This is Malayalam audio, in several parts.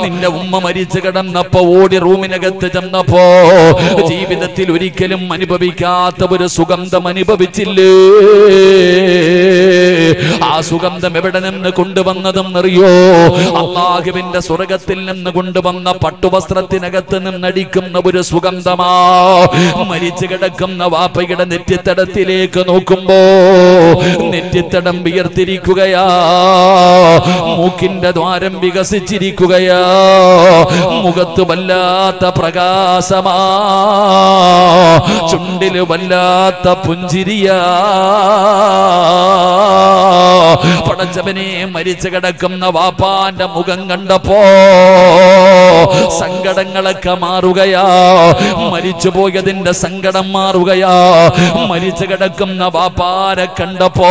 നിന്റെ ഉമ്മ മരിച്ചു കിടന്നപ്പോ ഓടി റൂമിനകത്ത് ചെന്നപ്പോ ജീവിതത്തിൽ ഒരിക്കലും അനുഭവിക്കാത്ത ഒരു സുഗന്ധം അനുഭവിച്ചില്ലേ ആ സുഗന്ധം എവിടെ നിന്ന് കൊണ്ടുവന്നതും അറിയോ അള്ളാഹുവിന്റെ സ്വർഗത്തിൽ നിന്ന് കൊണ്ടുവന്ന പട്ടുവസ്ത്രത്തിനകത്ത് നിന്നടിക്കുന്ന ഒരു സുഗന്ധമാ മരിച്ചു കിടക്കുന്ന വാപ്പയുടെ നെറ്റിത്തടത്തിലേക്ക് നോക്കുമ്പോ നെറ്റിത്തടം വിയർത്തിരിക്കുകയാ മൂക്കിന്റെ ദ്വാരം വികസിച്ചിരിക്കുകയാ മുഖത്ത് വല്ലാത്ത പ്രകാശമാ ചുണ്ടില് വല്ലാത്ത പുഞ്ചിരിയാ പടച്ചവനെ മരിച്ചു കിടക്കുന്ന വാപ്പാന്റെ മുഖം കണ്ടപ്പോ സങ്കടങ്ങളൊക്കെ മാറുകയാ മരിച്ചു പോയതിന്റെ സങ്കടം മാറുകയാ മരിച്ചു കിടക്കുന്ന വാപ്പാരെ കണ്ടപ്പോ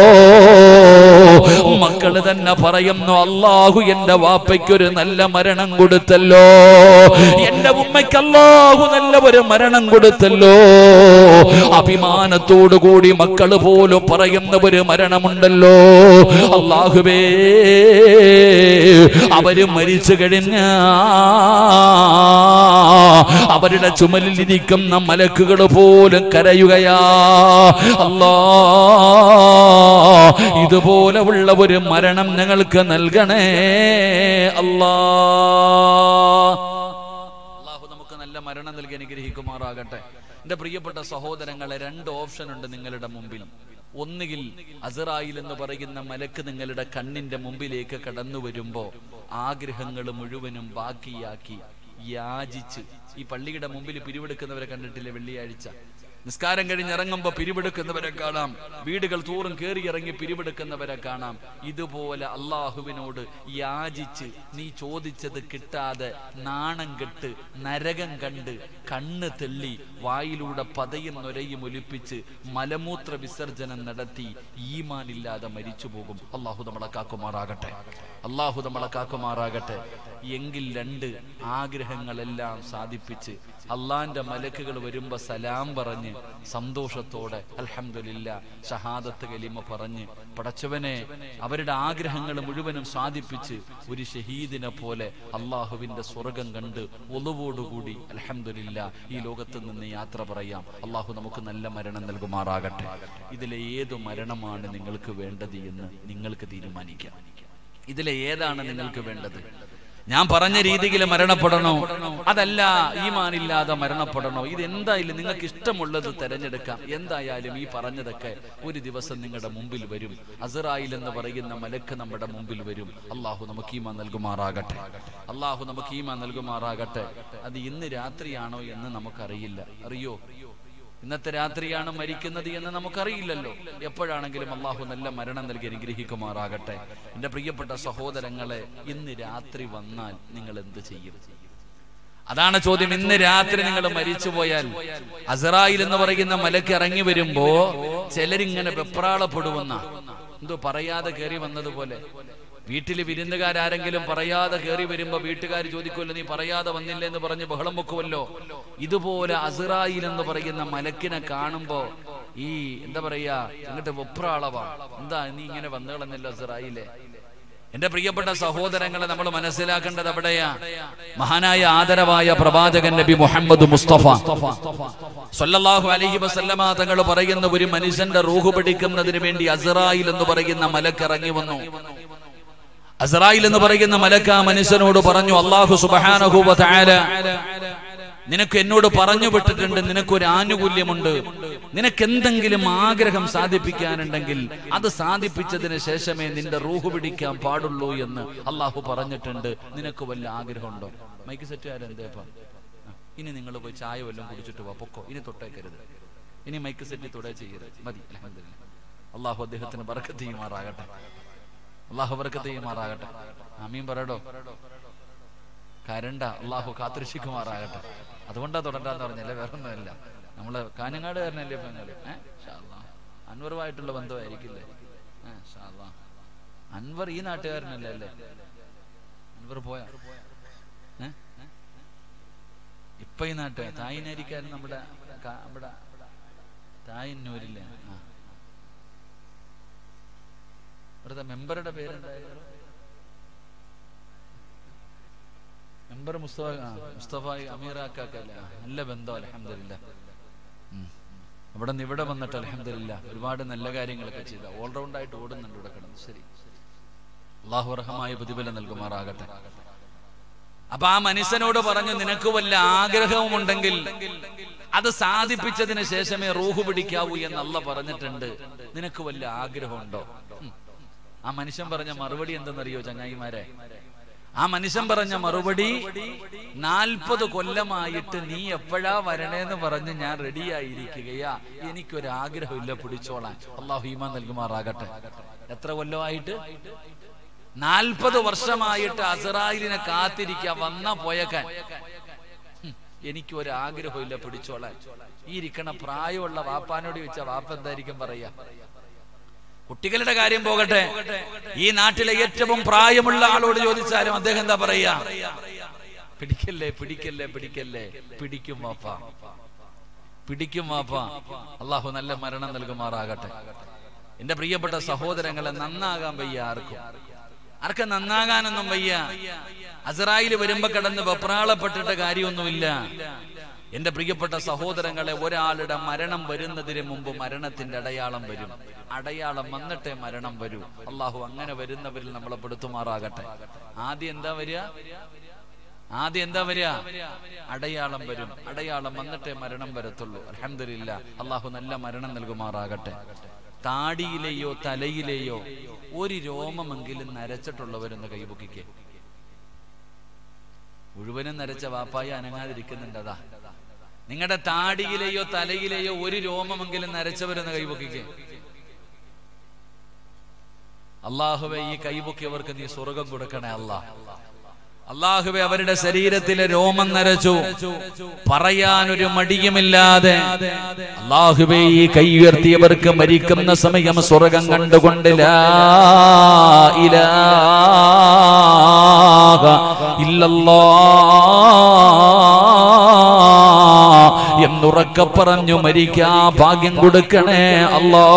മക്കള് തന്നെ പറയുന്നു അള്ളാഹു എന്റെ വാപ്പയ്ക്കൊരു നല്ല മരണം കൊടുത്തല്ലോ എന്റെ ഉമ്മയ്ക്ക് അള്ളാഹു നല്ല ഒരു മരണം കൊടുത്തല്ലോ അഭിമാനത്തോടു കൂടി മക്കള് പോലും പറയുന്ന ഒരു മരണമുണ്ടല്ലോ അള്ളാഹുവേ അവര് മരിച്ചു കഴിഞ്ഞ അവരുടെ ചുമലിൽ ഇരിക്കുന്ന മലക്കുകൾ പോലും കരയുകയാ അല്ലാ ഇതുപോലെ ഉള്ള ഒരു മരണം ഞങ്ങൾക്ക് നൽകണേ അല്ലാ അള്ളാഹു നമുക്ക് നല്ല മരണം നൽകി അനുഗ്രഹിക്കുമാറാകട്ടെ എന്റെ പ്രിയപ്പെട്ട സഹോദരങ്ങളെ രണ്ട് ഓപ്ഷൻ ഉണ്ട് നിങ്ങളുടെ മുമ്പിൽ ഒന്നുകിൽ അസറായിൽ എന്ന് പറയുന്ന മലക്ക് നിങ്ങളുടെ കണ്ണിന്റെ മുമ്പിലേക്ക് കടന്നു വരുമ്പോ ആഗ്രഹങ്ങൾ മുഴുവനും ബാക്കിയാക്കി യാചിച്ച് ഈ പള്ളിയുടെ മുമ്പിൽ പിരിവെടുക്കുന്നവരെ കണ്ടിട്ടില്ലേ വെള്ളിയാഴ്ച നിസ്കാരം കഴിഞ്ഞിറങ്ങുമ്പോ പിരിവെടുക്കുന്നവരെ കാണാം വീടുകൾ തോറും കയറി ഇറങ്ങി പിരിവെടുക്കുന്നവരെ കാണാം ഇതുപോലെ അള്ളാഹുവിനോട് യാചിച്ച് നീ ചോദിച്ചത് കിട്ടാതെ നാണം കെട്ട് നരകം കണ്ട് കണ്ണ് തെള്ളി വായിലൂടെ പതയും നൊരയും ഒലിപ്പിച്ച് മലമൂത്ര വിസർജനം നടത്തി ഈമാനില്ലാതെ മരിച്ചു പോകും അള്ളാഹു നമ്മളെ കാക്കുമാറാകട്ടെ അള്ളാഹു നമ്മളെ കാക്കുമാറാകട്ടെ എങ്കിൽ രണ്ട് ആഗ്രഹങ്ങളെല്ലാം സാധിപ്പിച്ച് അള്ളാന്റെ മലക്കുകൾ വരുമ്പോ സലാം പറഞ്ഞ് സന്തോഷത്തോടെ അൽഹംദുലില്ല ഷഹാദത്ത് കലിമ പറഞ്ഞ് പടച്ചവനെ അവരുടെ ആഗ്രഹങ്ങൾ മുഴുവനും സാധിപ്പിച്ച് ഒരു ഷഹീദിനെ പോലെ അള്ളാഹുവിന്റെ സ്വർഗം കണ്ട് ഒളിവോടുകൂടി അൽഹംദുലില്ല ഈ ലോകത്ത് നിന്ന് യാത്ര പറയാം അള്ളാഹു നമുക്ക് നല്ല മരണം നൽകുമാറാകട്ടെ ഇതിലെ ഏതു മരണമാണ് നിങ്ങൾക്ക് വേണ്ടത് എന്ന് നിങ്ങൾക്ക് തീരുമാനിക്കാം ഇതിലെ ഏതാണ് നിങ്ങൾക്ക് വേണ്ടത് ഞാൻ പറഞ്ഞ രീതിയിൽ മരണപ്പെടണോ അതല്ല ഈമാനില്ലാതെ മരണപ്പെടണോ ഇത് എന്തായാലും നിങ്ങൾക്ക് ഇഷ്ടമുള്ളത് തെരഞ്ഞെടുക്കാം എന്തായാലും ഈ പറഞ്ഞതൊക്കെ ഒരു ദിവസം നിങ്ങളുടെ മുമ്പിൽ വരും അസറായിൽ എന്ന് പറയുന്ന മലക്ക് നമ്മുടെ മുമ്പിൽ വരും അള്ളാഹു നമുക്ക് ഈമാൻ നൽകുമാറാകട്ടെ അള്ളാഹു നമുക്ക് ഈമാൻ നൽകുമാറാകട്ടെ അത് ഇന്ന് രാത്രിയാണോ എന്ന് നമുക്കറിയില്ല അറിയോ ഇന്നത്തെ രാത്രിയാണ് മരിക്കുന്നത് എന്ന് നമുക്കറിയില്ലല്ലോ എപ്പോഴാണെങ്കിലും അള്ളാഹു നല്ല മരണം നൽകി അനുഗ്രഹിക്കുമാറാകട്ടെ എന്റെ പ്രിയപ്പെട്ട സഹോദരങ്ങളെ ഇന്ന് രാത്രി വന്നാൽ നിങ്ങൾ എന്ത് ചെയ്യും അതാണ് ചോദ്യം ഇന്ന് രാത്രി നിങ്ങൾ മരിച്ചു പോയാൽ അസറായിൽ എന്ന് പറയുന്ന മലക്ക് ഇറങ്ങി വരുമ്പോ ചിലരിങ്ങനെ വെപ്രാളപ്പെടുവെന്ന എന്തോ പറയാതെ കയറി വന്നതുപോലെ വീട്ടിൽ വിരുന്നുകാരെങ്കിലും പറയാതെ കയറി വരുമ്പോ വീട്ടുകാർ ചോദിക്കുമല്ലോ നീ പറയാതെ വന്നില്ല എന്ന് പറഞ്ഞ് ബഹളം വെക്കുമല്ലോ ഇതുപോലെ അസറായിൽ എന്ന് പറയുന്ന മലക്കിനെ കാണുമ്പോ ഈ എന്താ പറയാ എന്നിട്ട് വെപ്രാളവാ എന്താ നീ ഇങ്ങനെ വന്നു കളഞ്ഞല്ലോ അസറായിലെ എന്റെ പ്രിയപ്പെട്ട സഹോദരങ്ങളെ നമ്മൾ മനസ്സിലാക്കേണ്ടത് അവിടെയാ മഹാനായ ആദരവായ പ്രവാചകൻ നബി മുഹമ്മദ് മുസ്തഫ സല്ലല്ലാഹു അലൈഹി വസല്ലമ തങ്ങൾ പറയുന്ന ഒരു മനുഷ്യന്റെ റൂഹ് പിടിക്കുന്നതിന് വേണ്ടി അസറായിൽ എന്ന് പറയുന്ന മലക്കിറങ്ങി വന്നു അസറായിൽ എന്ന് പറയുന്ന മലക്ക ആ മനുഷ്യനോട് പറഞ്ഞു അള്ളാഹു സുബഹാനഹു വ തആല നിനക്ക് എന്നോട് പറഞ്ഞു വിട്ടിട്ടുണ്ട് നിനക്കൊരു ആനുകൂല്യമുണ്ട് നിനക്ക് എന്തെങ്കിലും ആഗ്രഹം സാധിപ്പിക്കാനുണ്ടെങ്കിൽ അത് സാധിപ്പിച്ചതിന് ശേഷമേ നിന്റെ റൂഹ് പിടിക്കാൻ പാടുള്ളൂ എന്ന് അള്ളാഹു പറഞ്ഞിട്ടുണ്ട് നിനക്ക് വല്ല ആഗ്രഹമുണ്ടോ മൈക്ക് സെറ്റ് ആരെന്തേപ്പാ ഇനി നിങ്ങൾ പോയി ചായ വല്ലതും കുടിച്ചിട്ട് വാ പൊക്കോ ഇനി തൊട്ടേക്കരുത് ഇനി മൈക്ക് സെറ്റ് തൊടേ ചെയ്യരുത് മതി അൽഹംദുലില്ലാ അള്ളാഹു അദ്ദേഹത്തിന് ബർക്കത്ത് ചെയ്യുമാറാകട്ടെ അള്ളാഹു ബർക്കത്ത് ചെയ്യുമാറാകട്ടെ അമീൻ പറയടോ കരണ്ട അള്ളാഹു കാത്തിരക്ഷിക്കുമാറാകട്ടെ അതുകൊണ്ടാ തുടണ്ടാന്ന് പറഞ്ഞല്ലേ വേറെ ഒന്നുമല്ല നമ്മള് കാഞ്ഞങ്ങാട് കാരനല്ലേ ഇപ്പൊ നിങ്ങള് ഏഹ് അൻവറുമായിട്ടുള്ള ബന്ധമായിരിക്കില്ലേ ഏഹ് ഷാ അല്ലാ. അൻവർ ഈ നാട്ടുകാരനല്ലേ അല്ലേ അൻവർ പോയാ ഏഹ് ഇപ്പൊ ഈ നാട്ടുകാർ തായിനരിക്കാരൻ നമ്മുടെ കാ- നമ്മുടെ തായിന്നൂരില്ലേ ആ ഇവിടുത്തെ മെമ്പറുടെ പേരെന്തായിരുന്നു നമ്പർ മുസ്തഫ ആ, മുസ്തഫ അമീറാക്കല്ലേ നല്ല ബന്ധം അലഹമില്ല അവിടെ നിന്ന് ഇവിടെ വന്നിട്ട് അലഹമില്ല ഒരുപാട് നല്ല കാര്യങ്ങളൊക്കെ ചെയ്ത ഓൾറൗണ്ട് ആയിട്ട് ഓടുന്നുണ്ട് ഇവിടെ കിടന്ന് ശരി അള്ളാഹു അർഹമായ പ്രതിഫലം നൽകുമാറാകട്ടെ അപ്പൊ ആ മനുഷ്യനോട് പറഞ്ഞു നിനക്ക് വല്ല ആഗ്രഹവുമുണ്ടെങ്കിൽ അത് സാധിപ്പിച്ചതിന് ശേഷമേ റൂഹ് പിടിക്കാവൂ എന്ന് അല്ല പറഞ്ഞിട്ടുണ്ട് നിനക്ക് വല്ല ആഗ്രഹമുണ്ടോ ഉം. ആ മനുഷ്യൻ പറഞ്ഞ മറുപടി എന്തെന്നറിയോ ചങ്ങായിമാരെ ആ മനുഷ്യൻ പറഞ്ഞ മറുപടി നാൽപ്പത് കൊല്ലമായിട്ട് നീ എപ്പോഴാ വരണേന്ന് പറഞ്ഞ് ഞാൻ റെഡിയായിരിക്കുകയാ എനിക്കൊരാഗ്രഹമില്ല പിടിച്ചോളാൻ അള്ളാഹു ഈമാൻ നൽകുമാറാകട്ടെ എത്ര കൊല്ലമായിട്ട് നാൽപ്പത് വർഷമായിട്ട് അസറായിലിനെ കാത്തിരിക്ക വന്ന പോയക്കാൻ ഹും, എനിക്ക് ഒരു ആഗ്രഹമില്ല പിടിച്ചോളാൻ ഈ ഇരിക്കണ പ്രായമുള്ള വാപ്പാനോട് ചോദിച്ച വാപ്പ എന്തായിരിക്കും പറയാ കുട്ടികളുടെ കാര്യം പോകട്ടെ ഈ നാട്ടിലെ ഏറ്റവും പ്രായമുള്ള ആളോട് ചോദിച്ചാലും അദ്ദേഹം എന്താ പറയാ പിടിക്കല്ലേ പിടിക്കല്ലേ പിടിക്കല്ലേ പിടിക്കും വാപ്പ പിടിക്കും വാപ്പ അള്ളാഹു നല്ല മരണം നൽകുമാറാകട്ടെ എന്റെ പ്രിയപ്പെട്ട സഹോദരങ്ങളെ നന്നാകാൻ വയ്യ ആർക്കും ആർക്കും നന്നാകാനൊന്നും വയ്യ അസറായിൽ വരുമ്പോ കിടന്ന് വെപ്രാളപ്പെട്ടിട്ട് കാര്യമൊന്നുമില്ല എന്റെ പ്രിയപ്പെട്ട സഹോദരങ്ങളെ ഒരാളുടെ മരണം വരുന്നതിന് മുമ്പ് മരണത്തിന്റെ അടയാളം വരും അടയാളം വന്നിട്ടേ മരണം വരൂ അള്ളാഹു അങ്ങനെ വരുന്നവരിൽ നമ്മളെ പെടുത്തുമാറാകട്ടെ ആദ്യം എന്താ വരിക ആദ്യം എന്താ വരിക അടയാളം വരും അടയാളം വന്നിട്ടേ മരണം വരത്തുള്ളൂ അലഹമില്ല അള്ളാഹു നല്ല മരണം നൽകുമാറാകട്ടെ താടിയിലെയോ തലയിലെയോ ഒരു രോമമെങ്കിലും നരച്ചിട്ടുള്ളവരൊന്ന് കൈപൊക്കിക്കേ മുഴുവനും നരച്ച വാപ്പായി അനങ്ങാതിരിക്കുന്നുണ്ട് അതാ നിങ്ങളുടെ താടിയിലെയോ തലയിലെയോ ഒരു രോമമെങ്കിലും നരച്ചവരെന്ന് കൈപൊക്കിക്കേ അള്ളാഹുവെ ഈ കൈപൊക്കിയവർക്ക് നീ സ്വർഗം കൊടുക്കണേ അല്ലാ അള്ളാഹുവെ അവരുടെ ശരീരത്തിലെ രോമം നരച്ചു പറയാനൊരു മടിയുമില്ലാതെ അള്ളാഹുവെ ഈ കൈ ഉയർത്തിയവർക്ക് മരിക്കുന്ന സമയം സ്വർഗം കണ്ടുകൊണ്ട് ലാ ഇലാഹ ഇല്ലല്ലാ എന്നുറക്കെ പറഞ്ഞു മരിക്കാ ഭാഗ്യം കൊടുക്കണേ അല്ലാ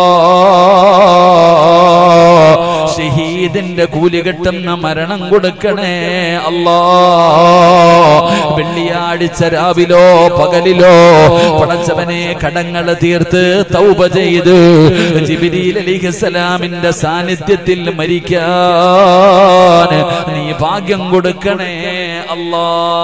ഷഹീദിന്റെ കൂലി കിട്ടുന്ന മരണം കൊടുക്കണേ അല്ലാ വെള്ളിയാഴ്ച രാവിലോ പകലിലോ പടച്ചവനെ കടങ്ങൾ തീർത്ത് തൗബ ചെയ്ത് ജിബിരിൽ അലിഹസലാമിന്റെ സാന്നിധ്യത്തിൽ മരിക്കാൻ നീ ഭാഗ്യം കൊടുക്കണേ അല്ലാ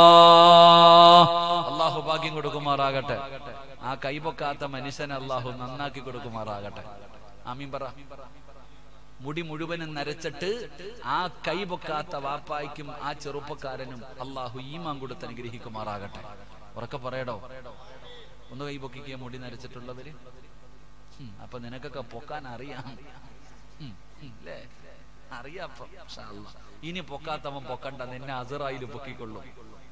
അള്ളാഹു ഭാഗ്യം കൊടുക്കുമാറാകട്ടെ ആ കൈപൊക്കാത്ത മനുഷ്യനെ അള്ളാഹു നന്നാക്കി കൊടുക്കുമാറാകട്ടെ ആമീൻ പറ മുടി മുഴുവനും നരച്ചിട്ട് ആ കൈ പൊക്കാത്ത വാപ്പായ്ക്കും ആ ചെറുപ്പക്കാരനും അള്ളാഹു ഈമാൻ കൊടുത്ത് അനുഗ്രഹിക്കുമാറാകട്ടെ ഉറക്കെ പറയടോ ഒന്ന് കൈ പൊക്കിക്കുക മുടി നരച്ചിട്ടുള്ളവര് ഹും, അപ്പൊ നിനക്കൊക്കെ പൊക്കാൻ അറിയാം ഹും, ഹും, ല്ലേ? അറിയാം അപ്പൊ. മാഷാ അല്ലാ. ഇനി പൊക്കാത്തവൻ പൊക്കണ്ട നിന്നെ അസറായിൽ പൊക്കിക്കൊള്ളും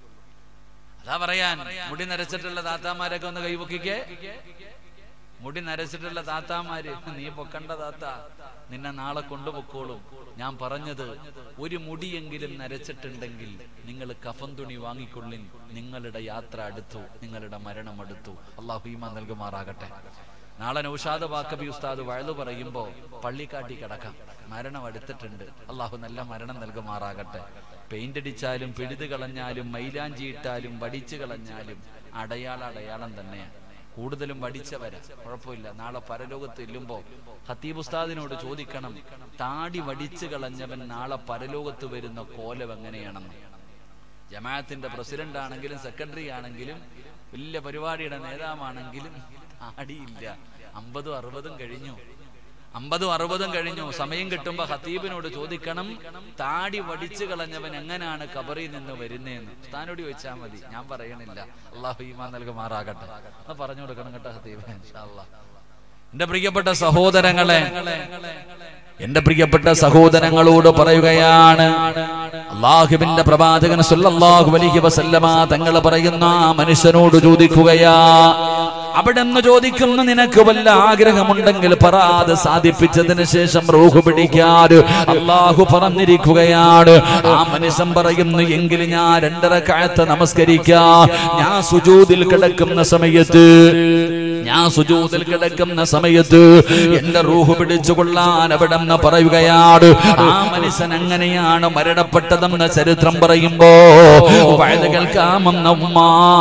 അതാ പറയാൻ മുടി നരച്ചിട്ടുള്ള താത്താമാരൊക്കെ ഒന്ന് കൈ പൊക്കിക്കേ മുടി നരച്ചിട്ടുള്ള താത്താമാര് നീ പൊക്കണ്ട താത്ത നിന്നെ നാളെ കൊണ്ടുപൊക്കോളും ഞാൻ പറഞ്ഞത് ഒരു മുടിയെങ്കിലും നരച്ചിട്ടുണ്ടെങ്കിൽ നിങ്ങൾ കഫൻ തുണി വാങ്ങിക്കൊള്ളിൻ നിങ്ങളുടെ യാത്ര അടുത്തു നിങ്ങളുടെ മരണം അടുത്തു അള്ളാഹു ഈമാ നൽകുമാറാകട്ടെ നാളെ നൗഷാദ് വാക്കബി ഉസ്താദ് വഴുതു പറയുമ്പോ പള്ളിക്കാട്ടി കിടക്കാം മരണം അടുത്തിട്ടുണ്ട് അള്ളാഹു നല്ല മരണം നൽകുമാറാകട്ടെ പെയിന്റ് അടിച്ചാലും പിഴുത് കളഞ്ഞാലും മൈലാഞ്ചി ഇട്ടാലും വടിച്ചു കളഞ്ഞാലും അടയാള അടയാളം തന്നെയാണ് കൂടുതലും വടിച്ചവരാ കുഴപ്പമില്ല നാളെ പരലോകത്ത് ചെല്ലുമ്പോ ഹത്തീബ് ഉസ്താദിനോട് ചോദിക്കണം താടി വടിച്ചു കളഞ്ഞവൻ നാളെ പരലോകത്ത് വരുന്ന കോലം എങ്ങനെയാണെന്ന് ജമാഅത്തിന്റെ പ്രസിഡന്റ് ആണെങ്കിലും സെക്രട്ടറി ആണെങ്കിലും വലിയ പരിപാടിയുടെ നേതാവാണെങ്കിലും താടിയില്ല അമ്പതും അറുപതും കഴിഞ്ഞു അമ്പതും അറുപതും കഴിഞ്ഞു സമയം കിട്ടുമ്പോ ഹത്തീബിനോട് ചോദിക്കണം താടി വടിച്ചു കളഞ്ഞവൻ എങ്ങനെയാണ് കബറിൽ നിന്ന് വരുന്നതെന്ന് സ്ഥാനോട് ചോദിച്ചാൽ മതി ഞാൻ പറയണില്ല അള്ളാഹു ഈമാൻ നൽകുമാറാകട്ടെ അത് പറഞ്ഞു കൊടുക്കണം കേട്ടോ ഹത്തീബ് ഇൻഷാ അല്ലാ. എന്റെ പ്രിയപ്പെട്ട സഹോദരങ്ങളെ എന്റെ പ്രിയപ്പെട്ട സഹോദരങ്ങളോട് പറയുകയാണ് അള്ളാഹുവിന്റെ പ്രവാചകൻ സല്ലല്ലാഹു അലൈഹി വസല്ലമ തങ്ങൾ പറയുന്ന ആ മനുഷ്യനോട് ചോദിക്കുകയാ അവിടെ നിന്ന് ചോദിക്കുന്ന നിനക്ക് വല്ല ആഗ്രഹമുണ്ടെങ്കിൽ പറ അത് സാധിപ്പിച്ചതിന് ശേഷം റൂഹ് പിടിക്കാൻ അള്ളാഹു പറഞ്ഞിരിക്കുകയാണ് ആ മനുഷ്യൻ പറയുന്നു എങ്കിൽ ഞാൻ രണ്ടര കാലത്ത് നമസ്കരിക്കാം ഞാൻ സുജൂതിൽ കിടക്കുന്ന സമയത്ത് ഞാൻ സുജൂതിൽ കിടക്കുന്ന സമയത്ത് എന്റെ റൂഹ് പിടിച്ചു കൊള്ളാൻ അവിടെ നിന്ന് പറയുകയാണ് ആ മനുഷ്യൻ അങ്ങനെയാണ് മരണപ്പെട്ടതെന്ന ചരിത്രം പറയുമ്പോ വയത് കേൾക്കാമെന്ന ഉമ്മ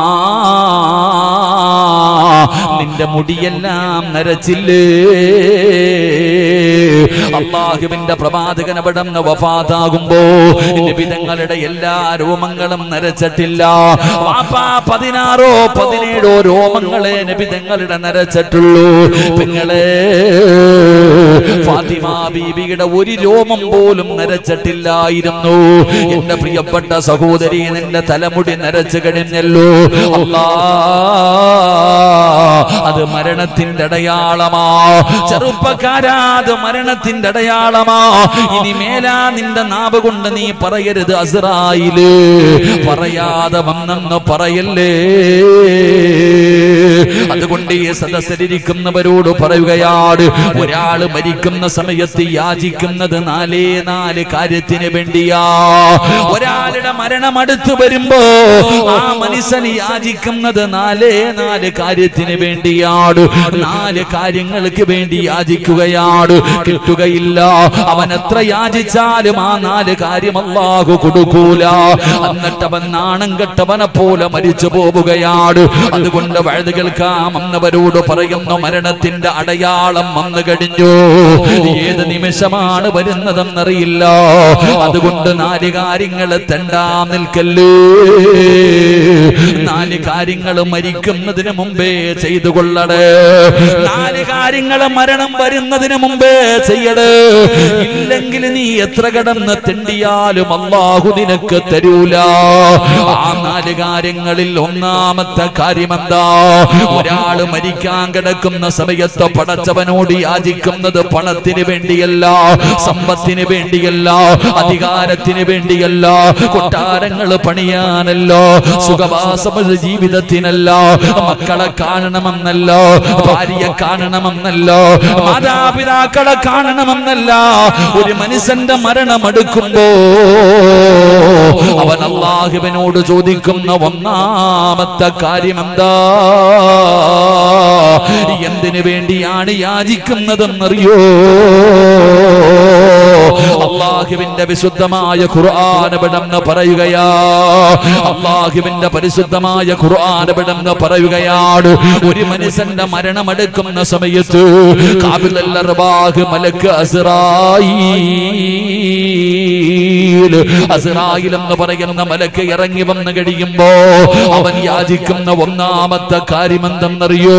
നിന്റെ മുടിയെല്ലാം നരച്ചില്ലേ അള്ളാഹുവിന്റെ പ്രവാചകൻ അവിടെ നിന്ന് വഫാത്താകുമ്പോ നിബിതങ്ങളുടെ എല്ലാ രോമങ്ങളും നരച്ചിട്ടില്ല വാപ്പാ പതിനാറോ പതിനേഴോ രോമങ്ങളെ നിബിതങ്ങളുടെ നരച്ചിട്ടുള്ളൂ നിങ്ങളെ ഫാത്തിമ ബീബിയുടെ ഒരു രോമം പോലും നരച്ചിട്ടില്ലായിരുന്നു എന്റെ പ്രിയപ്പെട്ട സഹോദരി നിന്റെ തലമുടി നരച്ചു കഴിഞ്ഞല്ലോ അല്ലാ അത് മരണത്തിന്റെ അടയാളമാ ചെറുപ്പക്കാരാ അത് മരണത്തിന്റെ അടയാളമാ ഇനി മേലാ നിന്റെ നാവ് കൊണ്ട് നീ പറയരുത് അസ്രായില് പറയാതെ വന്നെന്ന് പറയല്ലേ അതുകൊണ്ട് ഈ സദസ്സിലിരിക്കുന്നവരോട് പറയുകയാണ് ഒരാള് മരിക്കുന്ന സമയത്ത് യാചിക്കുന്നത് നാലേ നാല് കാര്യത്തിന് വേണ്ടിയാ ഒരാളുടെ മരണം അടുത്ത് വരുമ്പോ ആ മനുഷ്യൻ യാചിക്കുന്നത് നാലേ നാല് കാര്യത്തിന് വേണ്ടിയാണ് നാല് കാര്യങ്ങൾക്ക് വേണ്ടി യാചിക്കുകയാണ് കിട്ടുകയില്ല അവൻ എത്ര യാചിച്ചാലും ആ നാല് കാര്യം അല്ലാഹു കൊടുക്കൂല എന്നിട്ട് അവൻ നാണം കെട്ടവനെ പോലെ മരിച്ചു പോവുകയാണ് അതുകൊണ്ട് വഴുത് കേൾക്കാം എന്നവരോട് പറയുന്നു മരണത്തിന്റെ അടയാളം വന്നു കഴിഞ്ഞു ഏത് നിമിഷമാണ് വരുന്നതെന്നറിയില്ല അതുകൊണ്ട് നാല് കാര്യങ്ങൾ തെണ്ടാൻ നിൽക്കല്ലേ നാല് കാര്യങ്ങൾ മരിക്കുന്നതിന് മുമ്പേ ചെയ്തു കൊള്ളടേ നാല് കാര്യങ്ങൾ മരണം വരുന്നതിന് മുമ്പേ ചെയ്യടേ ഇല്ലെങ്കിൽ നീ എത്ര കടന്ന് തെണ്ടിയാലും അള്ളാഹു നിനക്ക് തരൂല ആ നാല് കാര്യങ്ങളിൽ ഒന്നാമത്തെ കാര്യമെന്താ ഒരാള് മരിക്കാൻ കിടക്കുന്ന സമയത്ത് പടച്ചവനോട് യാചിക്കുന്നത് പണത്തിന് വേണ്ടിയല്ല സമ്പത്തിന് വേണ്ടിയല്ല അധികാരത്തിന് വേണ്ടിയല്ല കൊട്ടാരങ്ങൾ പണിയാനല്ലോ സുഖവാസ ജീവിതത്തിനല്ല മക്കളെ കാണണമെന്നല്ലോ ഭാര്യയെ കാണണമെന്നല്ലോ മാതാപിതാക്കളെ കാണണമെന്നല്ല ഒരു മനുഷ്യന്റെ മരണം എടുക്കുമ്പോ അവൻ അള്ളാഹുവിനോട് ചോദിക്കുന്ന ഒന്നാമത്തെ കാര്യം എന്താ എന്തിനു വേണ്ടിയാണ് യാചിക്കുന്നതെന്നറിയോ അള്ളാഹുവിന്റെ വിശുദ്ധമായ ഖുർആൻ ഇവിടെന്ന് പറയുകയാ അള്ളാഹുവിന്റെ പരിശുദ്ധമായ ഖുർആൻ ഇവിടെന്ന് പറയുകയാണ് ഒരു മനുഷ്യന്റെ മരണമെടുക്കുന്ന സമയത്ത് കാബിലൽ അർവാഹ് മലക്ക് അസ്റായീൽ അസ്റായിൽ എന്ന് പറയുന്ന മലക്ക് ഇറങ്ങി വന്ന് കഴിയുമ്പോ അവൻ യാചിക്കുന്ന ഒന്നാമത്തെ കാര്യം എന്തെന്നറിയോ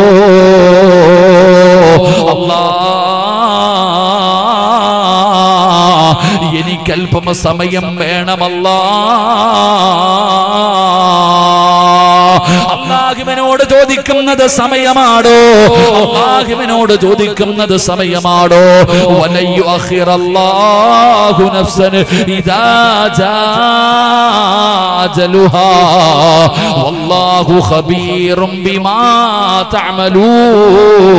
അല്ലാ എനിക്കല്പം സമയം വേണമല്ല അള്ളാഹിമനോട് ചോദിക്കുന്നത് സമയമാടോ അള്ളാഹിമനോട് ചോദിക്കുന്നത് സമയമാടോ വലയ്യു അഖിറല്ലാഹു നഫ്സൻ ഇദാ ജാഅജലുഹാ വല്ലാഹു ഖബീറും ബിമാ തഅമലൂൻ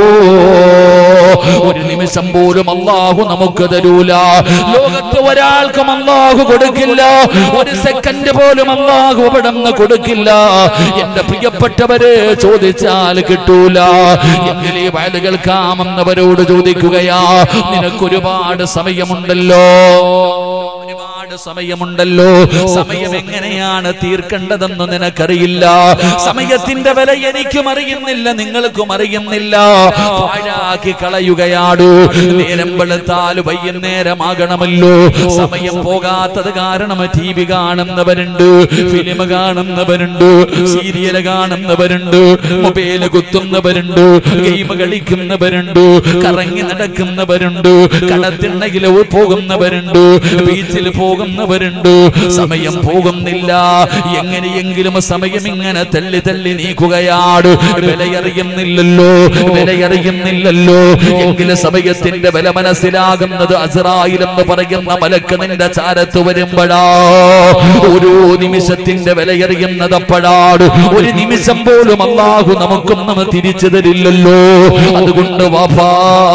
ഒരു നിമിഷം പോലും അള്ളാഹു നമുക്ക് തരൂല ലോകത്ത് ഒരാൾക്കും അള്ളാഹു കൊടുക്കില്ല ഒരു സെക്കൻഡ് പോലും അള്ളാഹു അവിടെ നിന്ന് കൊടുക്കില്ല എന്റെ പ്രിയപ്പെട്ടവരെ ചോദിച്ചാൽ കിട്ടൂല എങ്കിലേ വയല് കേൾക്കാമെന്നവരോട് ചോദിക്കുകയാ നിനക്കൊരുപാട് സമയമുണ്ടല്ലോ ഒരുപാട് സമയമുണ്ടല്ലോ സമയം എങ്ങനെയാണ് തീർക്കേണ്ടതെന്ന് നിനക്കറിയില്ല സമയത്തിന്റെ വില എനിക്കും അറിയുന്നില്ല നിങ്ങൾക്കും അറിയുന്നില്ല പാഴാക്കി കളയുകയാടു നേരം വെളുത്താൽ വൈകുന്നേരമാകണമല്ലോ സമയം പോകാത്തത് കാരണം ടി വി കാണുന്നവരുണ്ട് ഫിലിം കാണുന്നവരുണ്ട് സീരിയൽ കാണുന്നവരുണ്ട് മൊബൈൽ കുത്തുന്നവരുണ്ട് ഗെയിം കളിക്കുന്നവരുണ്ട് കറങ്ങി നടക്കുന്നവരുണ്ട് കടത്തിണ്ണയിൽ പോകുന്നവരുണ്ട് ബീച്ചിൽ പോകുന്നവരുണ്ട് സമയം പോകുന്നില്ല എങ്ങനെയെങ്കിലും സമയം ഇങ്ങനെ തള്ളി തള്ളി നീക്കുകയാണ് വിലയറിയുന്നില്ലല്ലോ വിലയറിയുന്നില്ലല്ലോ എങ്കിലും സമയത്തിന്റെ വില മനസ്സിലാകുന്നത് അസറായിൽ എന്ന് പറയുന്ന മലക്ക് നിന്റെ ചാരത്ത് വരുമ്പോഴാ ഓരോ നിമിഷത്തിന്റെ വിലയറിയുന്നത് അപ്പോഴാണ് ഒരു നിമിഷം പോലും അള്ളാഹു നമുക്കൊന്നും തിരിച്ചു തരില്ലല്ലോ അതുകൊണ്ട് വാഫാ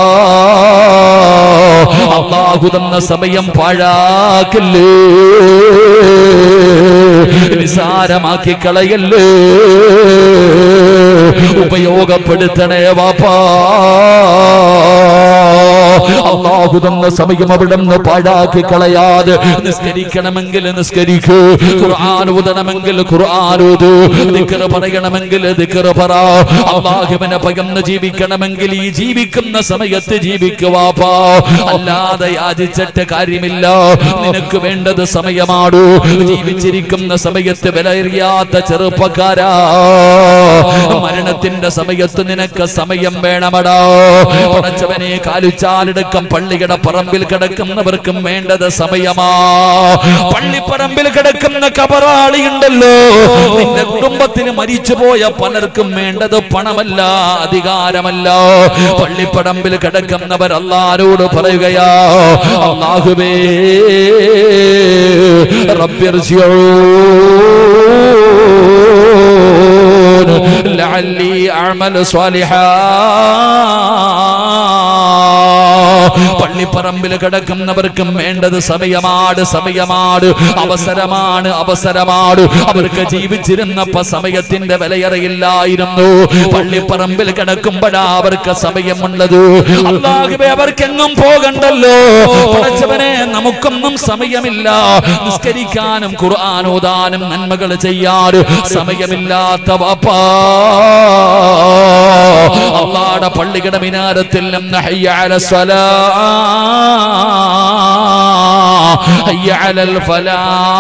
അള്ളാഹു തന്ന സമയം പാഴാക്കല്ലേ നിസാരമാക്കി കളയല്ലേ ഉപയോഗപ്പെടുത്തണേ വാപ്പാ അള്ളാഹു തന്ന സമയം അവിടെ നിന്ന് പാഴാക്കി കളയാതെ നിസ്കരിക്കണമെങ്കിൽ നിസ്കരിക്കൂ ഖുർആൻ ഊതണമെങ്കിൽ ഖുർആൻ ഊതു ദിക്ർ പറയണമെങ്കിൽ ദിക്ർ പറ അള്ളാഹുവിനെ പകർന്ന് ജീവിക്കണമെങ്കിൽ ഈ ജീവിക്കുന്ന സമയത്ത് ജീവിക്കുവാപ്പാ അല്ലാതെ യാചിച്ചിട്ട് കാര്യമില്ല നിനക്ക് വേണ്ടത് സമയമാടൂ ജീവിച്ചിരിക്കുന്ന സമയത്ത് വിലയറിയാത്ത ചെറുപ്പക്കാരാ മരണത്തിന്റെ സമയത്ത് നിനക്ക് സമയം വേണമടാ പടച്ചവനെ കാലുച്ചാലെടുക്കം പള്ളിയുടെ പറമ്പിൽ കിടക്കുന്നവർക്കും വേണ്ടത് സമയമാ പള്ളിപ്പറമ്പിൽ കിടക്കുന്ന കബറാളി ഉണ്ടല്ലോ നിന്റെ കുടുംബത്തിന് മരിച്ചുപോയ പലർക്കും വേണ്ടത് പണമല്ല അധികാരമല്ല പള്ളിപ്പറമ്പിൽ കിടക്കുന്നവർ അല്ലാരോട് പറയുകയാ അള്ളാഹുവേ റബ്ബിർജിഊൻ ലഅല്ലി അഅമലു സ്വാലിഹാ പള്ളിപ്പറമ്പിൽ കിടക്കുന്നവർക്കും വേണ്ടത് സമയമാണ് സമയമാണ് അവസരമാണ് അവസരമാണ് അവർക്ക് ജീവിച്ചിരുന്നപ്പോ സമയത്തിന്റെ വിലയറിയില്ലായിരുന്നു പള്ളിപ്പറമ്പിൽ കിടക്കുമ്പോഴാ അവർക്ക് സമയമുള്ളത് അള്ളാഹുബേ അവർക്കെങ്ങും പോകണ്ടല്ലോ പടച്ചവനെ നമുക്കൊന്നും സമയമില്ല നിസ്കരിക്കാനും ഖുർആൻ ഓതാനും നന്മകൾ ചെയ്യാനും സമയമില്ലാത്ത വാപ്പാ അള്ളാടെ പള്ളിയുടെ മിനാരത്തിൽ നിന്ന് ഹയ്യ അല സ്വലാ ഹയ്യ അലൽ ഫലാ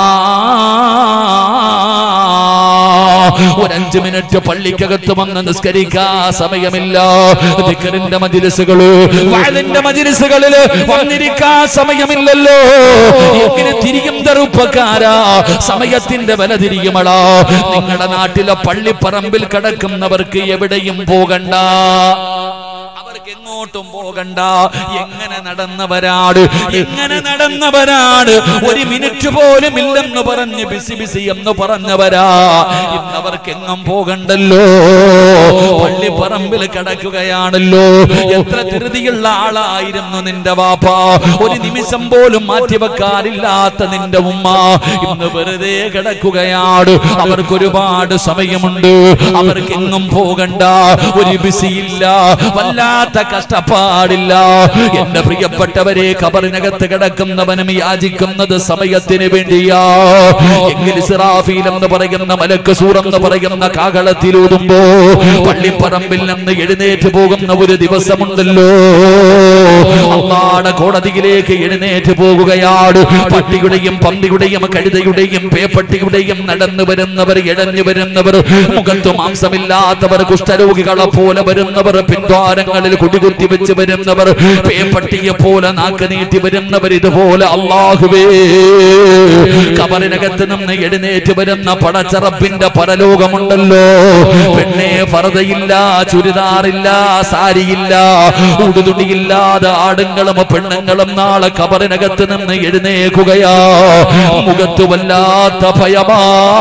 ഒരു അഞ്ച് മിനിറ്റ് പള്ളിക്കകത്ത് വന്ന് നിസ്കരിക്കാ സമയമില്ല ദിക്കറിന്റെ മജിലിസുകള് വാഴന്റെ മജിലിസുകളില് വന്നിരിക്കാ സമയമില്ലല്ലോ എങ്ങനെ തിരിയും തെറുപ്പക്കാരാ സമയത്തിന്റെ വില തിരിയുമടാ നിങ്ങളുടെ നാട്ടിലെ പള്ളിപ്പറമ്പിൽ കിടക്കുന്നവർക്ക് എവിടെയും പോകണ്ട അവർക്ക് എങ്ങോട്ടും പോകണ്ട എങ്ങനെ നടന്നവരാണ് എങ്ങനെ നടന്നവരാണ് ഒരു മിനിറ്റ് പോലും ഇല്ലെന്ന് പറഞ്ഞ് ബിസി ബിസി എന്ന് പറഞ്ഞവരാ ഇന്നവർക്ക് എങ്ങും പോകണ്ടല്ലോ പള്ളിപ്പറമ്പിൽ കിടക്കുകയാണല്ലോ എത്ര ധൃതിയുള്ള ആളായിരുന്നു നിന്റെ വാപ്പ ഒരു നിമിഷം പോലും മാറ്റിവെക്കാനില്ലാത്ത നിന്റെ ഉമ്മ ഇന്ന് വെറുതെ കിടക്കുകയാണ് അവർക്ക് ഒരുപാട് സമയമുണ്ട് അവർക്ക് എങ്ങും പോകണ്ട ഒരു ബിസിയില്ല വല്ലാത്ത കഷ്ടപ്പാടില്ല എന്റെ പ്രിയപ്പെട്ടവരെ കബറിനകത്ത് കിടക്കുന്നവനും യാചിക്കുന്നത് സമയത്തിന് വേണ്ടിയാ എങ്കിൽ സിറാഫീൽ എന്ന് പറയുന്ന മലക്ക് സൂർ എന്ന് പറയുന്ന കാകളത്തിലൂതുമ്പോ പള്ളിപ്പറമ്പിൽ നിന്ന് എഴുന്നേറ്റ് പോകുന്ന ഒരു ദിവസമുണ്ടല്ലോ അള്ളാടെ കോടതിയിലേക്ക് എഴുന്നേറ്റ് പോകുകയാണ് പട്ടിയുടെയും പന്നിയുടെയും കഴുതയുടെയും പേപ്പട്ടിയുടെയും നടന്നു വരുന്നവർ ഇഴഞ്ഞു വരുന്നവർ മുഖത്ത് മാംസമില്ലാത്തവർ കുഷ്ഠരോഗികളെ പോലെ വരുന്നവർ പിൻദ്വാരങ്ങളിൽ കുടികുത്തി വെച്ച് വരുന്നവർ പേപ്പട്ടിയെ പോലെ നാക്ക് നീട്ടി വരുന്നവർ ഇതുപോലെ അള്ളാഹുവേ കബറിനകത്ത് നിന്ന് എഴുന്നേറ്റ് വരുന്ന പടച്ചറപ്പിന്റെ പരലോകമുണ്ടല്ലോ പെണ്ണെ ഫറതയില്ല ചുരിദാറില്ല സാരിയില്ല ഉടുതുണിയില്ലാതെ ആടുങ്ങളും പെണ്ണുങ്ങളും നാളെ കബറിനകത്ത് നിന്ന് എഴുന്നേക്കുകയാ മുഖത്ത് വല്ലാത്ത ഭയമാ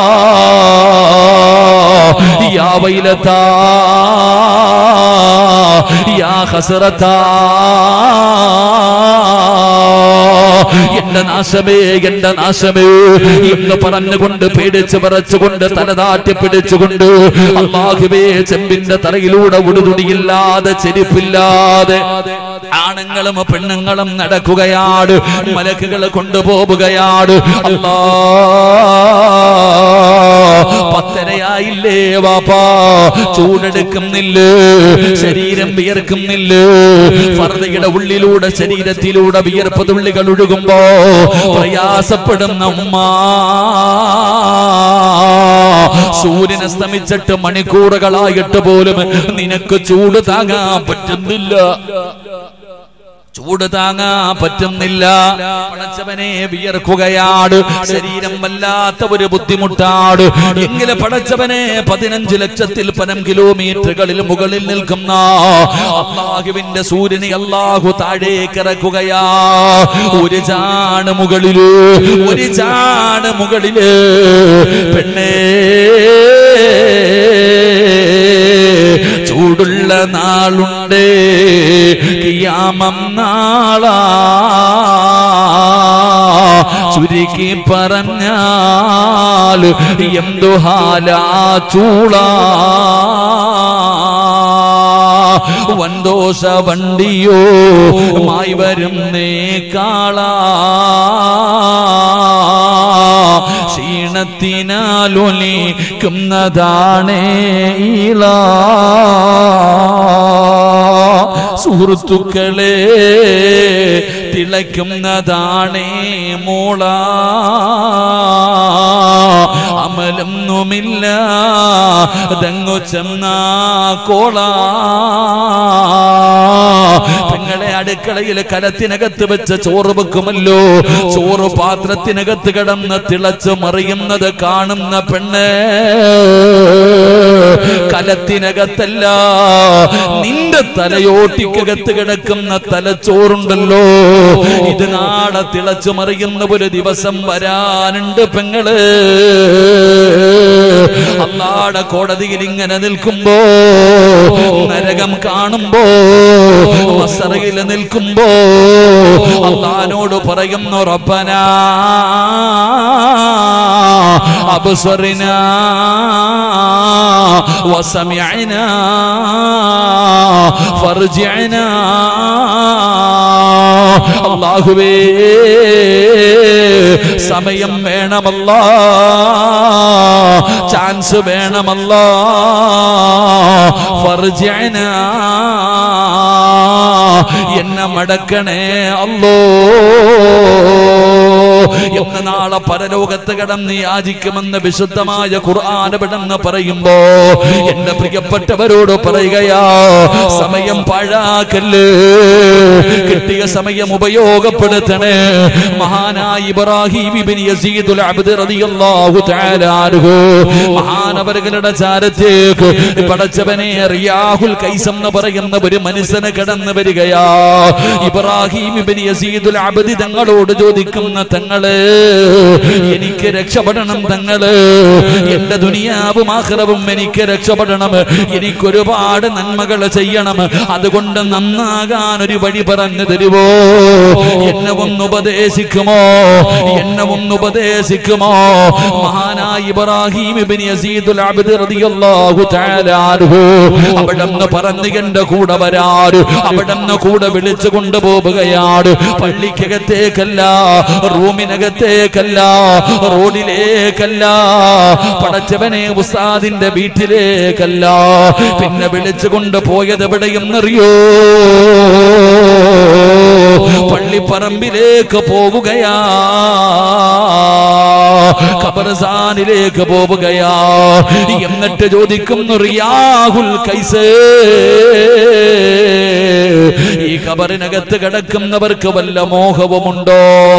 യാ വൈലത്താ യാ ഹസറത്താ എന്റെ നാശമേ എന്റെ നാശമേ എന്ന് പറഞ്ഞുകൊണ്ട് പേടിച്ച് പറച്ചുകൊണ്ട് തലതാട്ടി പിടിച്ചുകൊണ്ട് അള്ളാഹുവേ ചെമ്പിന്റെ തലയിലൂടെ ഉടുതുണിയില്ലാതെ ചെരുപ്പില്ലാതെ ആണുങ്ങളും പെണ്ണുങ്ങളും നടക്കുകയാണ് മലക്കുകൾ കൊണ്ടുപോവുകയാണ് അല്ലാ പത്തരയായില്ലേ വാപ്പാ ചൂടെടുക്കുന്നില്ല ശരീരം വിയർക്കുന്നില്ല ഫർദയുടെ ഉള്ളിലൂടെ ശരീരത്തിലൂടെ വിയർപ്പ് തുള്ളികൾ ഒഴുകുമ്പോ പ്രയാസപ്പെടുന്ന ഉമ്മ സൂര്യൻ അസ്തമിച്ചിട്ട് മണിക്കൂറുകളായിട്ട് പോലും നിനക്ക് ചൂട് താങ്ങാൻ പറ്റുന്നില്ല ചൂട് താങ്ങാൻ പറ്റുന്നില്ല പടച്ചവനെ വിയർക്കുകയാണ് ശരീരം വല്ലാത്ത ഒരു ബുദ്ധിമുട്ടാണ് എങ്കിലും പടച്ചവനെ പതിനഞ്ച് ലക്ഷത്തിൽ പരം കിലോമീറ്ററുകളിൽ മുകളിൽ നിൽക്കുന്ന അള്ളാഹുവിന്റെ സൂര്യനെ അള്ളാഹു താഴേക്ക് ഇറക്കുകയാ ഒരു ചാണ് മുകളില് ഒരു ചാണ് മുകളില് പെണ്ണേ ചൂടുള്ള നാളുണ്ട് കിയാമം നാളാ ചുരുക്കി പറഞ്ഞാൽ എന്തു ഹാലാ ചൂള വൻദോഷ വണ്ടിയോ മായി വരുന്നേ കാള ക്ഷീണത്തിനാലൊലിക്കുന്നതാണേ ഈള സുഹൃത്തുക്കളെ തിളയ്ക്കുന്നതാണേ മോള അമലൊന്നുമില്ല ദങ്ങു ചെന്ന കോള പെങ്ങളെ അടുക്കളയിൽ കലത്തിനകത്ത് വെച്ച ചോറ് വെക്കുമല്ലോ ചോറ് പാത്രത്തിനകത്ത് കിടന്ന് തിളച്ച് മറിയുന്നത് കാണുന്ന പെണ്ണ് കലത്തിനകത്തല്ല നിന്റെ തലയോട്ടിക്കകത്ത് കിടക്കുന്ന തലച്ചോറുണ്ടല്ലോ ഇത് നാളെ തിളച്ചു മറിയുന്ന ഒരു ദിവസം വരാനുണ്ട് പെങ്ങള് അള്ളാടെ കോടതിയിൽ ഇങ്ങനെ നിൽക്കുമ്പോ നരകം കാണുമ്പോ മസറയിൽ നിൽക്കുമ്പോ അള്ളഹാനോട് പറയുന്നു റബ്ബന അബ്സറിന വസമിഅന ഫർജിഅന അല്ലാഹുവേ സമയം വേണമല്ല ചാൻസ് വേണമല്ല ഫർജിഅന എന്നെ മടക്കണേ അല്ലോ എന്ന് നാളെ പരലോകത്ത് കിടന്ന് യാചിക്കുമെന്ന് വിശുദ്ധമായ ഖുർആാനവിടെന്ന് പറയുമ്പോ എന്റെ പ്രിയപ്പെട്ടവരോട് പറയുകയാ സമയം പാഴാക്കല്ല് കിട്ടിയ സമയം ഉപയോഗപ്പെടുത്തണേ മഹാനായ ഇബ്രാഹിം ഇബ്നു യസീദുൽ അബ്ദ് റളിയല്ലാഹു തആല അൻഹു മഹാനവറുകളുടെ ചാരത്തേക്ക് പടച്ചവനെ റിയാഹുൽ കൈസം എന്ന് പറയുന്ന ഒരു മനുഷ്യനെ കടന്നു വരികയാ ഇബ്രാഹിം ഇബ്നു യസീദുൽ അബ്ദ് തങ്ങളോട് ചോദിക്കുന്ന തങ്ങള് എനിക്ക് രക്ഷപ്പെടണം തങ്ങള് എന്റെ ദുനിയാവും ആഹ്റവും എനിക്ക് രക്ഷപ്പെടണം എനിക്ക് ഒരുപാട് നന്മകൾ ചെയ്യണം അതുകൊണ്ട് നന്നാകാൻ ഒരു വഴി പറഞ്ഞു തരുവോ എന്നെ ഒന്ന് ഉപദേശിക്കുമോ എന്നെ ഒന്ന് ഉപദേശിക്കുമോ മഹാനായ ഇബ്രാഹിം ഇബ്നു യസീദുൽ അബ്ദ് റളിയല്ലാഹു തആല അൻഹു അവിടെന്ന് പറഞ്ഞു എന്റെ കൂടെ വരാറ് അവിടെന്ന് കൂടെ വിളിച്ചു കൊണ്ടുപോവുകയാണ് പള്ളിക്കകത്തേക്കല്ല റൂമിനകത്തേക്കല്ല റോഡിലേക്കല്ല പടച്ചവനെ ഉസ്താദിന്റെ വീട്ടിലേക്കല്ല പിന്നെ വിളിച്ചു കൊണ്ടുപോയത് എവിടെയെന്നറിയോ പള്ളിപ്പറമ്പിലേക്ക് പോവുകയാ ഖബർസാനിലേക്ക് പോവുകയാ എന്നിട്ട് ചോദിക്കുന്നു റിയാഹുൽ കൈസേ ഈ ഖബറിനകത്ത് കിടക്കുന്നവർക്ക് വല്ല മോഹവുമുണ്ടോ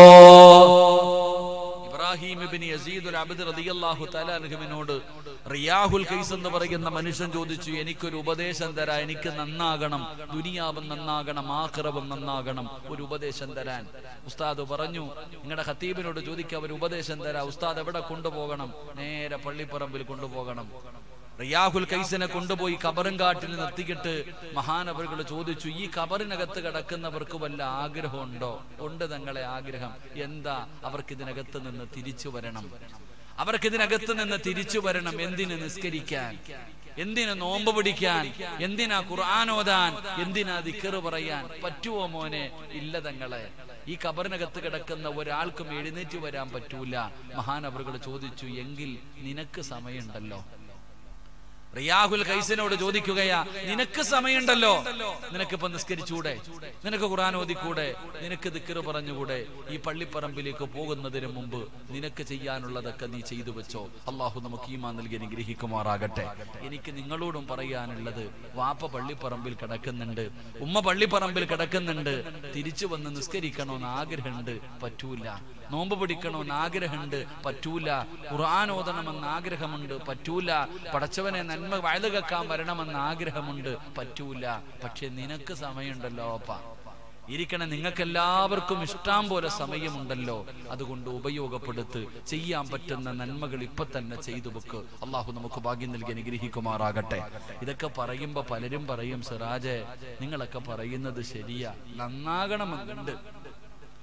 ഇബ്രാഹിം ഇബ്നു യസീദുൽ അബ്ദ് റളിയല്ലാഹു തആല അൻഹുവിനോട് റിയാഹുൽ കൈസ് എന്ന് പറയുന്ന മനുഷ്യൻ ചോദിച്ചു എനിക്കൊരു ഉപദേശം തരാ എനിക്ക് നന്നാകണം ദുനിയാവും നന്നാകണം ആഖിറവും നന്നാകണം ഒരു ഉപദേശം തരാൻ ഉസ്താദ് പറഞ്ഞു നിങ്ങളുടെ ഖത്തീബിനോട് ചോദിക്കുക ഒരു ഉപദേശം തരാ ഉസ്താദ് എവിടെ കൊണ്ടുപോകണം നേരെ പള്ളിപ്പറമ്പിൽ കൊണ്ടുപോകണം റിയാഹുൽ കൈസിനെ കൊണ്ടുപോയി കബറും കാട്ടിൽ നിർത്തിക്കിട്ട് മഹാനവറുകൾ ചോദിച്ചു ഈ കബറിനകത്ത് കിടക്കുന്നവർക്ക് വല്ല ആഗ്രഹമുണ്ടോ ഉണ്ട് തങ്ങളെ ആഗ്രഹം എന്താ അവർക്ക് ഇതിനകത്ത് നിന്ന് തിരിച്ചു വരണം അവർക്ക് ഇതിനകത്ത് നിന്ന് തിരിച്ചു വരണം എന്തിന് നിസ്കരിക്കാൻ എന്തിന് നോമ്പ് പിടിക്കാൻ എന്തിനാ ഖുർആൻ ഓതാൻ എന്തിനാ ദിക്കറ് പറയാൻ പറ്റുമോ മോനെ ഇല്ല തങ്ങളെ ഈ കബറിനകത്ത് കിടക്കുന്ന ഒരാൾക്കും എഴുന്നേറ്റ് വരാൻ പറ്റൂല മഹാനവറുകൾ ചോദിച്ചു എങ്കിൽ നിനക്ക് സമയമുണ്ടല്ലോ റിയാഹുൽ കൈസിനോട് ചോദിക്കുകയാ നിനക്ക് സമയമുണ്ടല്ലോ നിനക്കിപ്പോ നിസ്കരിച്ചൂടെ നിനക്ക് ഖുർആൻ ഓതിക്കൂടെ നിനക്ക് ദിക്കറ് പറഞ്ഞുകൂടെ ഈ പള്ളിപ്പറമ്പിലേക്ക് പോകുന്നതിന് മുമ്പ് നിനക്ക് ചെയ്യാനുള്ളതൊക്കെ നീ ചെയ്തു വെച്ചോ അള്ളാഹു നമുക്ക് ഈമാ നൽകി അനുഗ്രഹിക്കുമാറാകട്ടെ എനിക്ക് നിങ്ങളോടും പറയാനുള്ളത് വാപ്പ പള്ളിപ്പറമ്പിൽ കിടക്കുന്നുണ്ട് ഉമ്മ പള്ളിപ്പറമ്പിൽ കിടക്കുന്നുണ്ട് തിരിച്ചു വന്ന് നിസ്കരിക്കണമെന്ന് ആഗ്രഹമുണ്ട് പറ്റൂല നോമ്പ് പിടിക്കണമെന്ന് ആഗ്രഹമുണ്ട് പറ്റൂല ഖുർആൻ ഓതണമെന്ന് ആഗ്രഹമുണ്ട് പറ്റൂല പടച്ചവനെ നന്മ വയല് കേൾക്കാൻ വരണമെന്ന് ആഗ്രഹമുണ്ട് പറ്റൂല പക്ഷെ നിനക്ക് സമയമുണ്ടല്ലോ അപ്പ ഇരിക്കണം നിങ്ങൾക്ക് എല്ലാവർക്കും ഇഷ്ടം പോലെ സമയമുണ്ടല്ലോ അതുകൊണ്ട് ഉപയോഗപ്പെടുത്ത് ചെയ്യാൻ പറ്റുന്ന നന്മകൾ ഇപ്പൊ തന്നെ ചെയ്തു വെക്ക് അള്ളാഹു നമുക്ക് ഭാഗ്യം നൽകി അനുഗ്രഹിക്കുമാറാകട്ടെ ഇതൊക്കെ പറയുമ്പോ പലരും പറയും സിറാജെ നിങ്ങളൊക്കെ പറയുന്നത് ശരിയാ നന്നാകണമെന്നുണ്ട്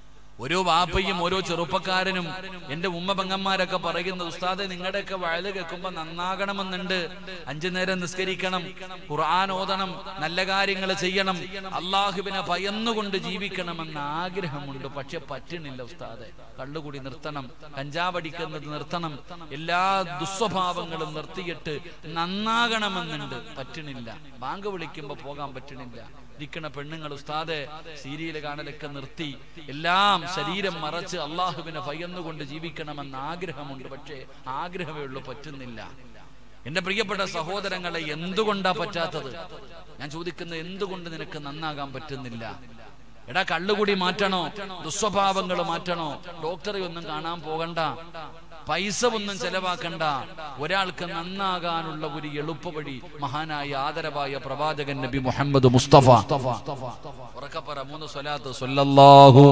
ഓരോ വാപ്പയും ഓരോ ചെറുപ്പക്കാരനും എന്റെ ഉമ്മ പെങ്ങന്മാരൊക്കെ പറയുന്നത് ഉസ്താദെ നിങ്ങളുടെയൊക്കെ വയല് കേൾക്കുമ്പോ നന്നാകണമെന്നുണ്ട് അഞ്ചു നേരം നിസ്കരിക്കണം ഖുർആൻ ഓതണം നല്ല കാര്യങ്ങൾ ചെയ്യണം അള്ളാഹുവിനെ ഭയന്നുകൊണ്ട് ജീവിക്കണമെന്ന ആഗ്രഹമുണ്ട് പക്ഷെ പറ്റണില്ല ഉസ്താദെ കള്ളുകൂടി നിർത്തണം കഞ്ചാവടിക്കുന്നത് നിർത്തണം എല്ലാ ദുസ്വഭാവങ്ങളും നിർത്തിയിട്ട് നന്നാകണമെന്നുണ്ട് പറ്റണില്ല ബാങ്ക് വിളിക്കുമ്പോ പോകാൻ പറ്റണില്ല ഇരിക്കണ പെണ്ണുങ്ങൾ ഉസ്താദെ സീരിയൽ കാണലൊക്കെ നിർത്തി എല്ലാം ശരീരം മറച്ച് അള്ളാഹുവിനെ ഭയന്നുകൊണ്ട് ജീവിക്കണമെന്ന ആഗ്രഹമുണ്ട് പക്ഷേ ആഗ്രഹമേ ഉള്ളൂ പറ്റുന്നില്ല എന്റെ പ്രിയപ്പെട്ട സഹോദരങ്ങളെ എന്തുകൊണ്ടാ പറ്റാത്തത് ഞാൻ ചോദിക്കുന്നത് എന്തുകൊണ്ട് നിനക്ക് നന്നാകാൻ പറ്റുന്നില്ല എടാ കള്ളുകൂടി മാറ്റണോ ദുസ്വഭാവങ്ങൾ മാറ്റണോ ഡോക്ടറെ ഒന്നും കാണാൻ പോകണ്ട പൈസ ഒന്നും ചെലവാക്കണ്ട ഒരാൾക്ക് നന്നാകാനുള്ള ഒരു എളുപ്പവഴി മഹാനായ ആദരവായ പ്രവാചകൻ നബി മുഹമ്മദ് മുസ്തഫ ഉറക്കപ്പറ മൂന്ന് സ്വലാത്ത് സ്വല്ലല്ലാഹു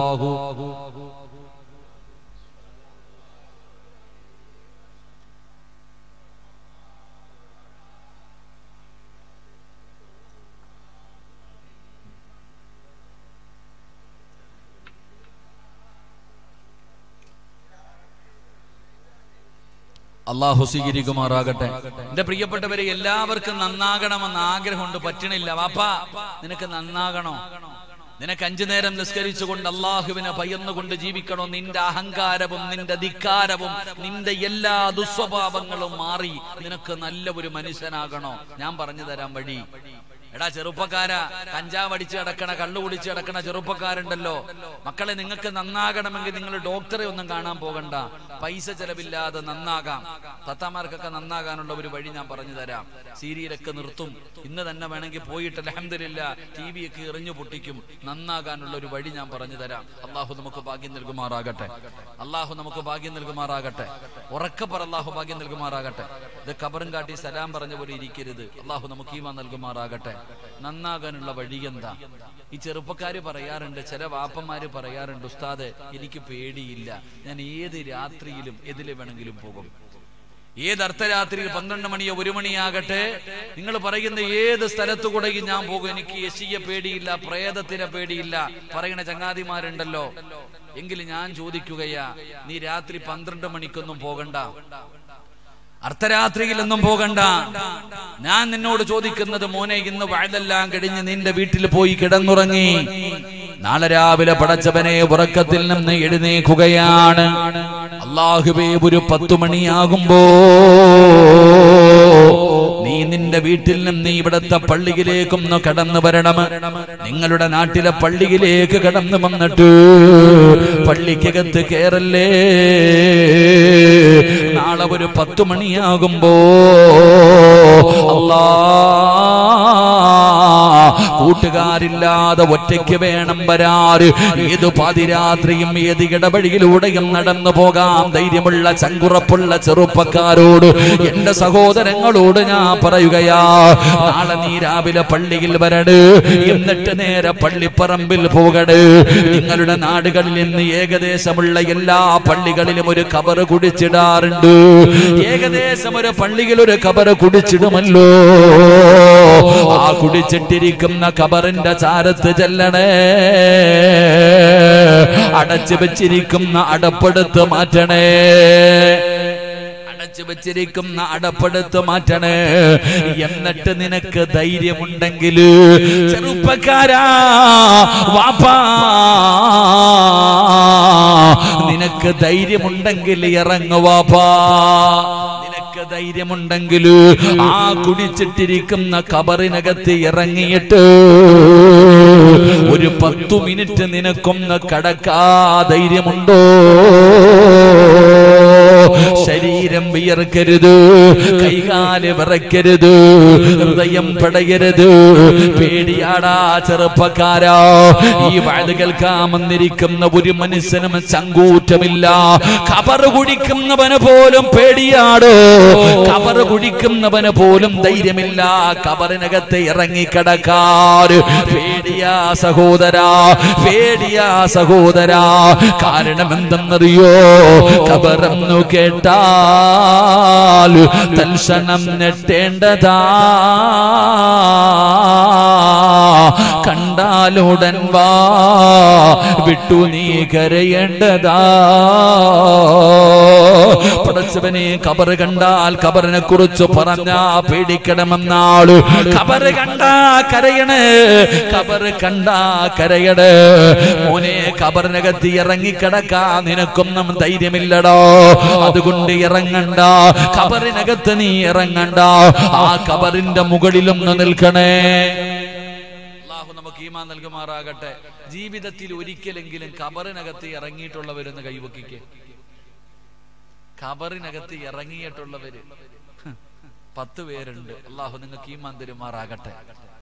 അള്ളാഹു സ്വീകരിക്കുമാറാകട്ടെ എന്റെ പ്രിയപ്പെട്ടവരെ എല്ലാവർക്കും നന്നാകണമെന്ന് ആഗ്രഹമുണ്ട് പറ്റണില്ല വാപ്പാ നിനക്ക് നന്നാകണോ നിനക്ക് അഞ്ചു നേരം നിസ്കരിച്ചുകൊണ്ട് അള്ളാഹുവിനെ ഭയന്നുകൊണ്ട് ജീവിക്കണോ നിന്റെ അഹങ്കാരവും നിന്റെ ധിക്കാരവും നിന്റെ എല്ലാ ദുസ്വഭാവങ്ങളും മാറി നിനക്ക് നല്ല ഒരു മനുഷ്യനാകണോ ഞാൻ പറഞ്ഞു തരാൻ വഴി എടാ ചെറുപ്പക്കാര കഞ്ചാവ് അടിച്ച് കിടക്കണ കള്ളു കുടിച്ച് കിടക്കണ ചെറുപ്പക്കാരുണ്ടല്ലോ മക്കളെ നിങ്ങൾക്ക് നന്നാകണമെങ്കിൽ നിങ്ങൾ ഡോക്ടറെ ഒന്നും കാണാൻ പോകണ്ട പൈസ ചെലവില്ലാതെ നന്നാകാം തത്താമാർക്കൊക്കെ നന്നാകാനുള്ള ഒരു വഴി ഞാൻ പറഞ്ഞു തരാം സീരിയലൊക്കെ നിർത്തും ഇന്ന് തന്നെ വേണമെങ്കിൽ പോയിട്ട് അലഹമില്ല ടി വി ഒക്കെ എറിഞ്ഞു പൊട്ടിക്കും നന്നാകാനുള്ള ഒരു വഴി ഞാൻ പറഞ്ഞു തരാം അള്ളാഹു നമുക്ക് ഭാഗ്യം നൽകുമാറാകട്ടെ അള്ളാഹു നമുക്ക് ഭാഗ്യം നൽകുമാറാകട്ടെ ഉറക്കപ്പറ അള്ളാഹു ഭാഗ്യം നൽകുമാറാകട്ടെ ഇത് കബറും കാട്ടി സലാം പറഞ്ഞ പോലെ ഇരിക്കരുത് അള്ളാഹു നമുക്ക് ഈമാ നൽകുമാറാകട്ടെ നന്നാകാനുള്ള വഴി എന്താ ഈ ചെറുപ്പക്കാര് പറയാറുണ്ട് ചില വാപ്പന്മാര് പറയാറുണ്ട് ഉസ്താദ് എനിക്ക് പേടിയില്ല ഞാൻ ഏത് രാത്രിയിലും എതിലെ വേണമെങ്കിലും പോകും ഏത് അർദ്ധരാത്രിയിൽ പന്ത്രണ്ട് മണിയോ ഒരു മണിയാകട്ടെ നിങ്ങൾ പറയുന്ന ഏത് സ്ഥലത്തു കൂടെയും ഞാൻ പോകും എനിക്ക് യശിയെ പേടിയില്ല പ്രേതത്തിനെ പേടിയില്ല പറയണ ചങ്ങാതിമാരുണ്ടല്ലോ എങ്കിലും ഞാൻ ചോദിക്കുകയാ നീ രാത്രി പന്ത്രണ്ട് മണിക്കൊന്നും പോകണ്ട അർദ്ധരാത്രിയിലൊന്നും പോകണ്ട ഞാൻ നിന്നോട് ചോദിക്കുന്നത് മോനെ ഇന്ന് വയലെല്ലാം കഴിഞ്ഞ് നിന്റെ വീട്ടിൽ പോയി കിടന്നുറങ്ങി നാളെ രാവിലെ പടച്ചവനെ ഉറക്കത്തിൽ നിന്ന് എഴുന്നേക്കുകയാണ് അള്ളാഹുബേ ഒരു പത്തു മണിയാകുമ്പോ നീ നിന്റെ വീട്ടിൽ നിന്ന് ഇവിടത്തെ പള്ളിയിലേക്കൊന്ന് കടന്നു വരണം നിങ്ങളുടെ നാട്ടിലെ പള്ളിയിലേക്ക് കടന്നു വന്നിട്ട് പള്ളിക്കകത്ത് കേറല്ലേ നാളെ ഒരു പത്തു മണിയാകുമ്പോ അല്ലാ കൂട്ടുകാരില്ലാതെ ഒറ്റയ്ക്ക് വേണം വരാറ് ഏത് പാതിരാത്രിയും ഏത് ഇടവഴിയിലൂടെയും നടന്നു പോകാം ധൈര്യമുള്ള ചങ്കുറപ്പുള്ള ചെറുപ്പക്കാരോട് എന്റെ സഹോദരങ്ങളോട് ഞാൻ പറയുകയാ നാളെ നീ രാവിലെ പള്ളിയിൽ വരട് എന്നിട്ട് നേരെ പള്ളിപ്പറമ്പിൽ പോകട് നിങ്ങളുടെ നാടുകളിൽ നിന്ന് ഏകദേശമുള്ള എല്ലാ പള്ളികളിലും ഒരു കബറ് കുടിച്ചിടാറുണ്ട് ഏകദേശം ഒരു പള്ളിയിൽ ഒരു കബറ് കുടിച്ചിടുമല്ലോ ആ കുടിച്ചിട്ടിരിക്കുന്ന കബറിന്റെ ചാരത്ത് ചെല്ലണേ അടച്ചു വെച്ചിരിക്കുന്ന അടപ്പെടുത്ത് മാറ്റണേ അടച്ചു വെച്ചിരിക്കുന്ന അടപ്പെടുത്ത് മാറ്റണേ എന്നിട്ട് നിനക്ക് ധൈര്യമുണ്ടെങ്കിൽ ചെറുപ്പക്കാരാ വാപ്പാ നിനക്ക് ധൈര്യമുണ്ടെങ്കിൽ ഇറങ്ങുവാപ്പാ നിനക്ക് ധൈര്യമുണ്ടെങ്കിൽ ആ കുടിച്ചിട്ടിരിക്കുന്ന കബറിനകത്ത് ഇറങ്ങിയിട്ട് ഒരു പത്തു മിനിറ്റ് നിനക്കൊന്ന് കടക്കാ ധൈര്യമുണ്ടോ ശരീരം വിയർക്കരുത് കൈകാല് വിറയ്ക്കരുത് ഹൃദയം പടയരുത് പേടിയാടാ ചെറുപ്പക്കാരാ ഈ വാഴ് കേൾക്കാൻ വന്നിരിക്കുന്ന ഒരു മനുഷ്യനും ചങ്കൂറ്റമില്ല കബറ് കുടിക്കുന്നവന് പോലും പേടിയാടോ കബറ് കുടിക്കുന്നവന് പോലും ധൈര്യമില്ല കബറിനകത്ത് ഇറങ്ങിക്കിടക്കാറ് പേടിയാ സഹോദരാ പേടിയാ സഹോദരാ കാരണം എന്തെന്നറിയോ കബറെന്നു കേട്ടാൽ തൽക്ഷണം നെട്ടേണ്ടതാ കണ്ടാലുടൻ വാ വിട്ടു നീ കരയേണ്ടതാ പടച്ചവനെ കബറ് കണ്ടാൽ കബറിനെ കുറിച്ച് പറഞ്ഞ പേടിക്കണമെന്നാളു കബറ് കണ്ടാ കരയണ് കബറ് കണ്ടാ കരയട് മോനെ കബറിനകത്ത് ഇറങ്ങിക്കിടക്കാ നിനക്കൊന്നും ധൈര്യമില്ലടോ അതുകൊണ്ട് ഇറങ്ങണ്ട കബറിനകത്ത് നീ ഇറങ്ങണ്ട ആ കബറിന്റെ മുകളിലൊന്ന് നിൽക്കണേ അള്ളാഹു നമുക്ക് ഈമാൻ നൽകുമാറാകട്ടെ ജീവിതത്തിൽ ഒരിക്കലെങ്കിലും കബറിനകത്ത് ഇറങ്ങിയിട്ടുള്ളവരൊന്ന് കൈവക്കിക്ക് കബറിനകത്ത് ഇറങ്ങിയിട്ടുള്ളവര് ഹ്, പത്ത് പേരുണ്ട് അള്ളാഹു നിങ്ങൾക്ക് ഈമാൻ തരുമാറാകട്ടെ